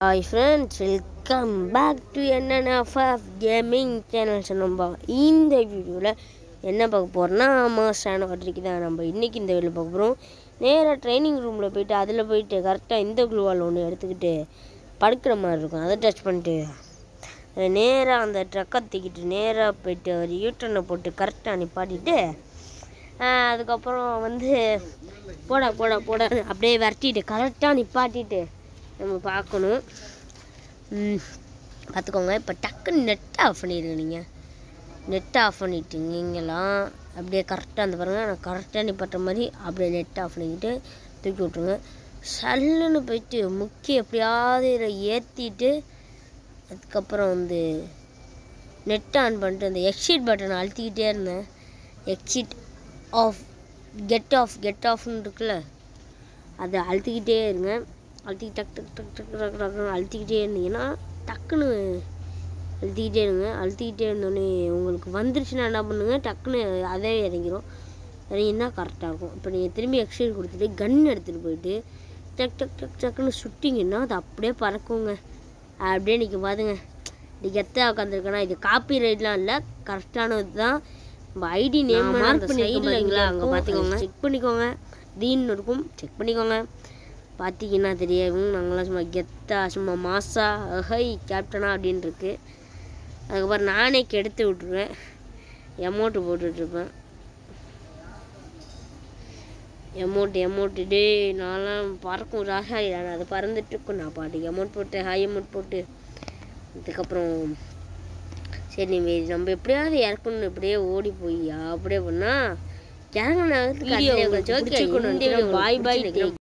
Hi friends welcome back to NNFF gaming channel நம்ம இந்த வீடியோவில் என்ன பார்க்க போகிறோம்னா மாஸ்டான வாட்டருக்கு தான் நம்ம இன்றைக்கி இந்த வீடியோ பார்க்க போகிறோம் நேராக ட்ரைனிங் ரூமில் போயிட்டு அதில் போயிட்டு கரெக்டாக இந்த குளுவால் ஒன்று எடுத்துக்கிட்டு படுக்கிற மாதிரி இருக்கும் அதை டச் பண்ணிட்டு நேராக அந்த ட்ரக்கை தூக்கிட்டு நேராக போயிட்டு ஒரு யூட்டனை போட்டு கரெக்டாக நிப்பாட்டிட்டு ஆஹ் அதுக்கப்புறம் வந்து போடா போடா போடா அப்படியே விரட்டிட்டு கரெக்டாக நிப்பாட்டிட்டு நம்ம பார்க்கணும் ம், பார்த்துக்கோங்க இப்போ டக்குன்னு நெட் ஆஃப் பண்ணிடுங்க நீங்கள் நெட் ஆஃப் பண்ணிட்டீங்க இங்கெல்லாம் அப்படியே கரெக்டாக அந்த பாருங்கள் நான் கரெக்டாக நிப்பாட்டுற மாதிரி அப்படியே நெட் ஆஃப் பண்ணிக்கிட்டு தூக்கி விட்ருங்க சல்லுன்னு போயிட்டு முக்கிய எப்படியாவது இதில் ஏற்றிட்டு அதுக்கப்புறம் வந்து நெட் ஆன் பண்ணிட்டு அந்த எக்ஸிட் பட்டனை அழுத்திக்கிட்டே இருந்தேன் exit off get off get ஆஃப்னு இருக்குல்ல அதை அழுத்திக்கிட்டே இருங்க அழுத்தி டக் டக் டக் டக் டக் டக்குன்னு அழுத்திக்கிட்டே இருந்தீங்கன்னா டக்குன்னு அழுத்திக்கிட்டே இருங்க அழுத்திக்கிட்டே இருந்தோடனே உங்களுக்கு வந்துருச்சுன்னா என்ன பண்ணுங்க டக்குன்னு அதே இறங்கிரும் இறங்கினா கரெக்டாக இருக்கும் இப்போ நீங்கள் திரும்பி எக்ஸ்சேஞ்ச் கொடுத்துட்டு கன் எடுத்துகிட்டு போயிட்டு டக் டக் டக் டக்குன்னு சுட்டிங்கன்னா அது அப்படியே பறக்குங்க அப்படியே நிற்க பாருங்க இது எத்தனை உட்காந்துருக்கேன்னா இது காப்பி ரைட்லாம் இல்லை கரெக்டானது தான் நம்ம ஐடி நேம் மார்க் பண்ணிருக்கீங்களா அங்கே பார்த்துக்கோங்க செக் பண்ணிக்கோங்க தீன்னு இருக்கும் செக் பண்ணிக்கோங்க பார்த்தீங்கன்னா தெரியும் நாங்களாம் சும்மா கெத்தா சும்மா மாசா ஹை கேப்டனா அப்படின்னு இருக்கு அதுக்கப்புறம் நானே கெடுத்து விட்ருவேன் எமௌண்ட்டு போட்டுட்ருப்பேன் எமௌண்ட் எமௌண்ட் டே நான்லாம் பறக்கும் ராசா நான் அது பறந்துட்டு இருக்கும் நான் பாட்டுக்கு எமௌண்ட் போட்டு ஹை அமௌண்ட் போட்டு அதுக்கப்புறம் சரி நீ நம்ம எப்படியாவது இறக்கணும் இப்படியே ஓடி போய் அப்படியே பண்ணா இறங்கின வீடியோ உங்களுக்கு பிடிச்சிருக்குன்னு நினைக்கிறேன். பாய் பாய் பிடிச்சிருக்குன்னு